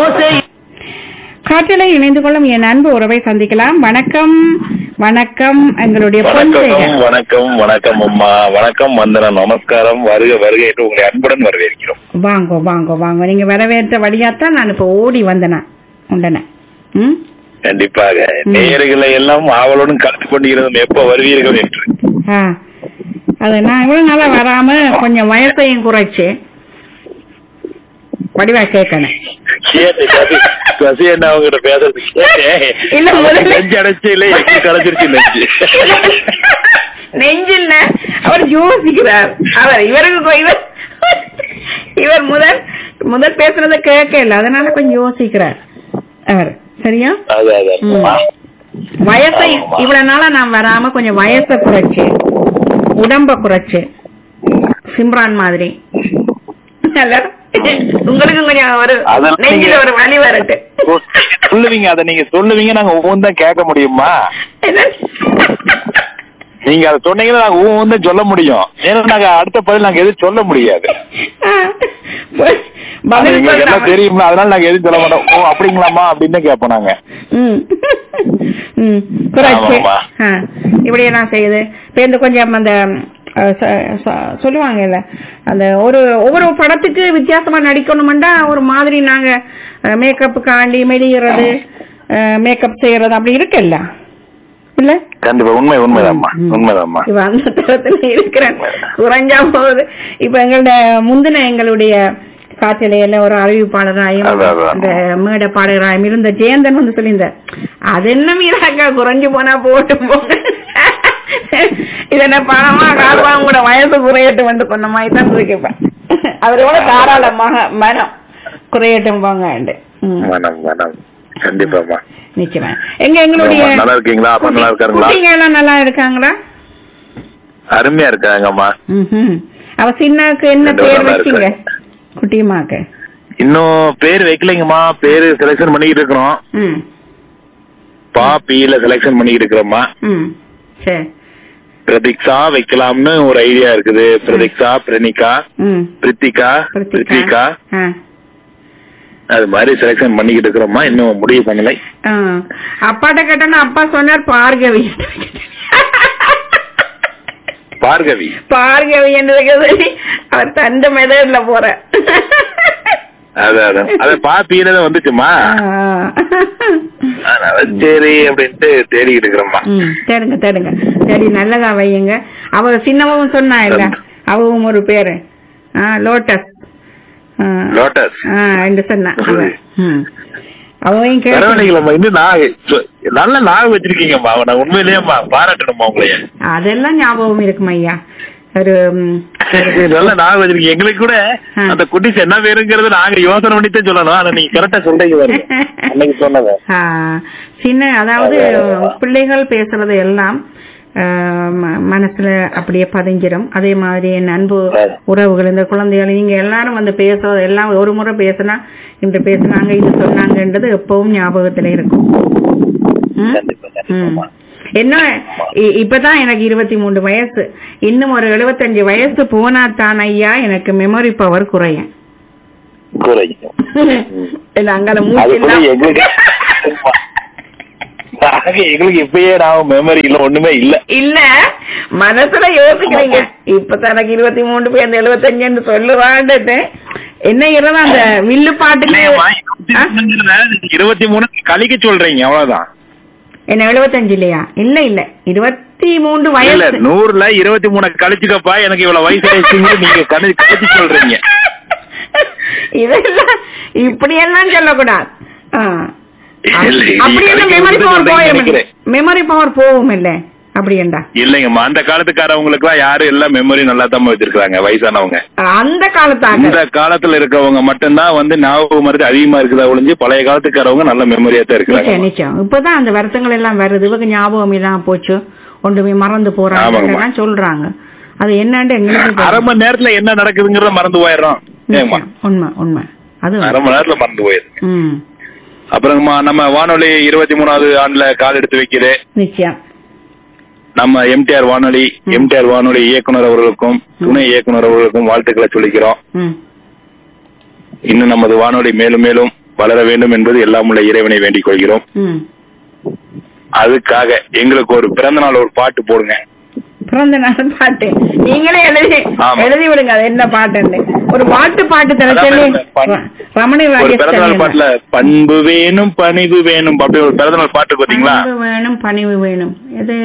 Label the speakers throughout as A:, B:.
A: ஓசை
B: காற்றிலை இணைந்து கொள்ளும் என் அன்பு உறவை சந்திக்கலாம் வணக்கம் வணக்கம் எங்களுடைய பொன்சேகர்
C: வணக்கம் வணக்கம் வணக்கம் அம்மா வணக்கம் வந்தனம் நமஸ்காரம் வருக வருக என்று உங்களை அன்புடன் வரவேற்கிறோம்
B: வாங்கோ வாங்கோ வாங்கோ நீங்க வரவேற்ற வழியாத்தான் நான் இப்ப ஓடி வந்தேனா உண்டன ம்
C: கண்டிப்பாக
B: ம்.
C: நேயர்களை எல்லாம் ஆவலுடன் கலந்து கொண்டிருந்தோம் எப்ப வருவீர்கள் என்று
B: ஆ அது நான் இவ்வளவு நாளா வராம கொஞ்சம் வயசையும் குறைச்சு வடிவா கேட்கணும்
C: கேட்டு சசி சசி என்ன அவங்ககிட்ட பேசுறது கேட்டேன்.
B: இல்ல, முதல்ல-
C: நெஞ்சு அடைச்சு இல்ல எங்க கலைச்சிருச்சு நெஞ்சு
B: நெஞ்சில் அவர் யோசிக்கிறார் அவர் இவருக்கு கொ- இவர் இவர் முதல் முதல் பேசுறத கேட்கல அதனால கொஞ்சம் யோசிக்கிறார் அவர் சரியா
C: அது அது
B: ம். வயசை
C: ஆமாமா.
B: இவ்வளவு நாளா நான் வராம கொஞ்சம் வயசை குறைச்சு உடம்ப குறைச்சு சிம்ரான் மாதிரி நல்லா? உங்களுக்கு கொஞ்சம் ஒரு
C: அதெல்லாம்
B: நெஞ்சில
C: நீங்க-
B: ஒரு வலி வரட்டு
C: சொல்லுவீங்க அதை நீங்க சொல்லுவீங்க நாங்க ஒவ்வொன்றும் தான் கேட்க முடியுமா நீங்க அதை சொன்னீங்கன்னா நாங்க ஒவ்வொன்றும் தான் சொல்ல முடியும் ஏன்னா நாங்க அடுத்த பதில் நாங்க எதுவும் சொல்ல முடியாது அது
B: பதில்
C: எங்களுக்கு எல்லாம்
B: சொல்லாம-
C: தெரியுமா அதனால நாங்க எதுவும் சொல்ல மாட்டோம் ஓ அப்படிங்களாமா அப்படின்னு தான் கேட்போம் நாங்க
B: ம். ம். குறைச்சு
C: ஆமாம்மா.
B: ஆ, இப்படியெல்லாம் செய்யுது இப்ப இந்த கொஞ்சம் அந்த அஹ், ச- ச- சொல்லுவாங்கல்ல அந்த ஒரு ஒவ்வொரு படத்துக்கு வித்தியாசமா நடிக்கணுமெண்டா ஒரு மாதிரி நாங்க மேக்கப்புக்காண்டி மெடிகிறது மேக்கப் செய்யறது அப்படி இருக்குல்ல இல்ல
C: கண்டிப்பா உண்மை உண்மைதாம்மா
B: ம்.
C: உண்மைதாம்மா
B: இப்ப அந்த தரத்துல இருக்கிறேன் குறைஞ்சா போகுது இப்ப எங்களோட முந்தின எங்களுடைய காற்றிலையில ஒரு அறிவிப்பாளராயும்
C: அதான், அதான்.
B: அந்த மேடை பாடகராயும் இருந்த ஜெயந்தன் வந்து சொல்லியிருந்தார் அது என்ன மீறாக்கா குறைஞ்சு போனா போட்டு போங்க இது என்ன பணமா கால்வா கூட வயசு குறையட்டும் வந்து கொண்ட மாதிரி தான் கேட்பேன் அவரோட தாராளமாக மனம் குறையட்டும் போங்க
C: வணக்கம் வணக்கம் கண்டிப்பாமா
B: நிச்சயமா எங்க எங்களுடைய
C: ஆமா, நல்லா இருக்கீங்களா? அப்பா நல்லா இருக்காருங்களா?
B: குட்டிங்க எல்லாம் நல்லா இருக்காங்களா
C: அருமையா இருக்காங்கம்மா
B: ம்ஹும். அவ சின்னாக்கு என்ன
C: ரெண்டு
B: பேர்
C: நல்லா
B: வச்சீங்க
C: இருக்கு.
B: குட்டியம்மாக்கு
C: இன்னும் பேர் வைக்கலைங்கம்மா பேரு செலக்ஷன் பண்ணிக்கிட்டு இருக்கிறோம்
B: ம்
C: பா பீல செலக்ஷன் பண்ணிக்கிட்டு இருக்கிறோம்மா
B: ம் சரி
C: பிரதீக்ஷா வைக்கலாம்னு ஒரு ஐடியா இருக்குது பிரதீக்ஷா பிரணிகா
B: ம்
C: பிரித்திகா
B: பிரித்திகா.
C: பிரித்திகா
B: ஆ
C: அது மாதிரி செலக்ஷன் பண்ணிக்கிட்டு இருக்கிறோம்மா இன்னும் முடிவு பண்ணலை
B: ஆ. அப்பாட்ட கேட்டோன்னா அப்பா சொன்னார் பார்கவி
C: பார்கவி
B: பார்கவி என்றதுக்கு சொல்லி அவர் தந்த மெதட்ல போற
C: அது அதான் அது பா பீல தான் வந்துச்சுமா அதனால சரி அப்படின்ட்டு தேடிக்கிட்டு இருக்கிறோம்மா
B: ம் தேடுங்க தேடுங்க சரி நல்லதா வையுங்க அவ சின்னவும் சொன்னா இல்ல அவவும் ஒரு பேரு ஆ லோட்டஸ் ஆ.
C: லோட்டஸ்
B: ஆ என்று சொன்னா அவ. ம் அவையும் கேட்டு
C: பரவாயில்லைங்களம்மா இன்னும் நான் சொ- நல்ல ஞாபகம் வச்சிருக்கீங்கம்மா அவனை உண்மையிலேயேம்மா பாராட்டணுமா உங்களைய
B: அதெல்லாம் ஞாபகம் இருக்கும் ஐயா ஒரு ம்,
C: நல்ல ஞாபகம் வச்சிருக்கீங்க எங்களுக்கு கூட
B: ஆ.
C: அந்த குட்டிஸ் என்ன பேருங்கிறது நாங்க யோசனை பண்ணித்தான் சொல்லணும் ஆனா நீங்க கரெக்டா சொல்றீங்க பாருங்க. அன்னைக்கு சொன்னத
B: ஆ, சின்ன அதாவது
C: அதான், அதான்.
B: பிள்ளைகள் பேசுறது எல்லாம் ஆ, ம- மனசுல அப்படியே பதிஞ்சிரும் அதே மாதிரி என் அன்பு
C: அதான்.
B: உறவுகள் இந்த குழந்தைகள் நீங்க எல்லாரும் வந்து பேசுறது எல்லாம் ஒரு முறை பேசுனா இந்த பேசுனாங்க இது சொன்னாங்கன்றது எப்பவும் ஞாபகத்துல இருக்கும் ம்?
C: கண்டிப்பா, கண்டிப்பாம்மா.
B: ம். என்ன இ- இப்பதான் எனக்கு இருபத்தி மூணு வயசு இன்னும் ஒரு எழுபத்தஞ்சு வயசு போனா தான் ஐயா எனக்கு மெமரி பவர் குறையும்
C: குறையும்
B: இல்ல அங்கால
C: அது
B: மூச்சு
C: கூட
B: எல்லாம்
C: எங்களுக்கு நாங்க எங்களுக்கு இப்பயே நான் மெமரி இல்ல ஒண்ணுமே இல்ல
B: இல்ல மனசுல யோசிக்கிறீங்க இப்பதான் எனக்கு இருபத்தி மூணு பேர் அந்த எழுபத்தஞ்சுன்னு சொல்லுவான்ட்டு என்ன இரவு அந்த வில்லு பாட்டுல
C: இல்லையம்மா,
B: ஆ?
C: 23 இருபத்தி மூணு கழிக்க சொல்றீங்க அவ்வளவுதான்
B: என்ன எழுபத்தஞ்சு இல்லையா இல்ல இல்ல இருபத்தி மூன்று
C: இல்ல
B: வயசு
C: நூறுல இருபத்தி மூணு கழிச்சுக்கப்பா எனக்கு இவ்வளவு வயசு ஆயிடுச்சுன்னு நீங்க கணி கழிச்சு சொல்றீங்க
B: இதெல்லாம் இப்படி எல்லாம் சொல்லக்கூடாது ஆ.
C: இல்ல, இது
B: அப்படி என்ன
C: கழிக்க
B: மெமரி
C: மட்டும்
B: பவர்
C: சொல்றீங்க
B: போயும்
C: நினைக்கிறேன்.
B: மெமரி பவர் போகும் இல்ல அப்படி என்றா
C: இல்லைங்கம்மா அந்த காலத்துக்காரவங்களுக்கு எல்லாம் யாரும் எல்லாம் மெமரி நல்லா தான் வச்சிருக்காங்க வயசானவங்க
B: அந்த காலத்தாக
C: இந்த காலத்துல இருக்கவங்க மட்டும்தான் வந்து ஞாபகம் மருந்து அதிகமா இருக்குதா ஒழிஞ்சு பழைய காலத்துக்காரவங்க நல்ல மெமரியா தான்
B: நிச்சயம்
C: இருக்கிறாங்க
B: நிச்சயம் இப்பதான் அந்த வருத்தங்கள் எல்லாம் வருது இவங்க ஞாபகம் இல்லாம போச்சு ஒன்றுமே மறந்து போறாங்க
C: ஆமாங்கம்மா.
B: எல்லாம் சொல்றாங்க அது என்னன்னு எங்களுக்கு
C: அரை
B: தெரியும்.
C: மணி நேரத்துல என்ன நடக்குதுங்கிறத மறந்து போயிடுறோம் ஏமா
B: நிச்சயம். உண்மை உண்மை அது
C: அரை மணி நேரத்துல மறந்து போயிடுது
B: ம்
C: அப்புறமா நம்ம வானொலி இருபத்தி மூணாவது ஆண்டுல கால் எடுத்து வைக்குது
B: நிச்சயம்
C: நம்ம எம்டிஆர் வானொலி எம்டிஆர் வானொலி இயக்குனர் அவர்களுக்கும் துணை இயக்குனர் அவர்களுக்கும் வாழ்த்துக்களை சொல்லிக்கிறோம்
B: ம்
C: இன்னும் நமது வானொலி மேலும் மேலும் வளர வேண்டும் என்பது எல்லாம் உள்ள இறைவனை வேண்டிக் கொள்கிறோம்
B: ம்
C: அதுக்காக எங்களுக்கு ஒரு பிறந்த நாள் ஒரு பாட்டு போடுங்க
B: பிறந்த நாள் பாட்டு நீங்களே எழுதி
C: ஆமா.
B: எழுதி விடுங்க அது என்ன பாட்டுன்னு ஒரு பாட்டு பாட்டு தர
C: அதான்
B: சொல்லி
C: இந்த பாட்டு.
B: ரமணி
C: ஒரு
B: ராஜேஷ்
C: பிறந்த நாள்
B: சொல்லியிருந்தார்.
C: பாட்டுல பண்பு வேணும் பணிவு வேணும் அப்படி ஒரு பிறந்த நாள் பாட்டு பாத்தீங்களா
B: பணிவு வேணும் பணிவு வேணும் இது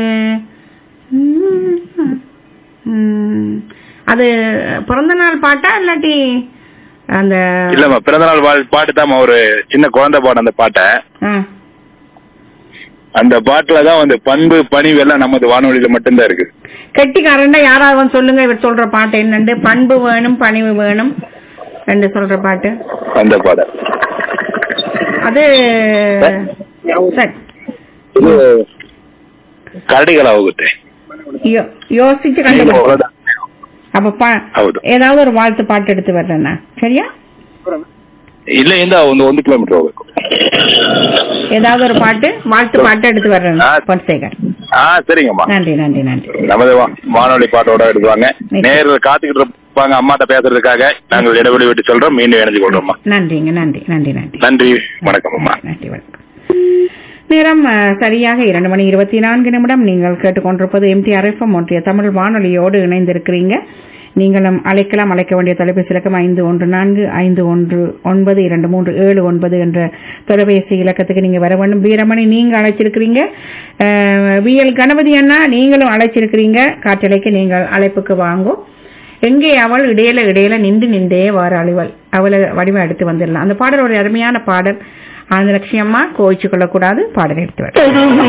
B: ம், ம், அது பிறந்த நாள் பாட்டா இல்லாட்டி அந்த
C: இல்லம்மா பிறந்த நாள் வாழ்- பாட்டு தான் ஒரு சின்ன குழந்தை பாடு அந்த பாட்டை
B: ஆ,
C: அந்த பாட்டுல தான் வந்து பண்பு பணிவு எல்லாம் நமது வானொலியில மட்டும்தான் இருக்கு
B: கெட்டிக்காரன்டா யாராவது வந்து சொல்லுங்க இவர் சொல்ற பாட்டு என்னண்டு பண்பு வேணும் பணிவு வேணும் ரெண்டு சொல்ற பாட்டு
C: அந்த பாடல்
B: அது சரி
C: இது கரடிகளா ಹೋಗುತ್ತೆ
B: யோ- யோசிச்சு கண்டுபிடி அப்ப பா-
C: ಹೌದು.
B: ஏதாவது ஒரு வாழ்த்து பாட்டு எடுத்து வர்றேன்னா சரியா
C: ಇಲ್ಲಿಂದ ಒಂದು ಒಂದು ಕಿಲೋಮೀಟರ್ ಹೋಗ್ಬೇಕು
B: ஏதாவது ஒரு பாட்டு வாழ்த்து பாட்டு எடுத்து வர்றேன்
C: ஆ.
B: பொன்சேகர்
C: ஆ சரிங்கம்மா
B: நன்றி நன்றி நன்றி
C: நமது வா- வானொலி பாட்டோட எடுக்குவாங்க நேரில் காத்துக்கிட்டு இருப்பாங்க அம்மாட்ட பேசுறதுக்காக நாங்கள் இடைவெளி விட்டு சொல்றோம் மீண்டும் இணைஞ்சு கொள்றோம்மா
B: நன்றிங்க நன்றி நன்றி நன்றி
C: நன்றி வணக்கம் அம்மா
B: நன்றி வணக்கம் நேரம் அஹ், சரியாக இரண்டு மணி இருபத்தி நான்கு நிமிடம் நீங்கள் கேட்டுக்கொண்டிருப்பது எம்டிஆர் எஃப்எம் ஒன்றிய தமிழ் வானொலியோடு இணைந்திருக்கிறீங்க நீங்களும் அழைக்கலாம் அழைக்க வேண்டிய தொலைபேசி இலக்கம் ஐந்து ஒன்று நான்கு ஐந்து ஒன்று ஒன்பது இரண்டு மூன்று ஏழு ஒன்பது என்ற தொலைபேசி இலக்கத்துக்கு நீங்க வர வேண்டும் வீரமணி நீங்க அழைச்சிருக்கிறீங்க அஹ், விஎல் கணபதி அண்ணா நீங்களும் அழைச்சிருக்கிறீங்க காற்றலைக்கு நீங்கள் அழைப்புக்கு வாங்கும் எங்கே அவள் இடையில இடையில நின்று நின்றே வார அழிவள் அவளை வடிவம் எடுத்து வந்துடலாம் அந்த பாடல் ஒரு அருமையான பாடல் ஆனந்த லட்சியம்மா கோவிச்சு கொள்ளக்கூடாது பாடல் எடுத்து வர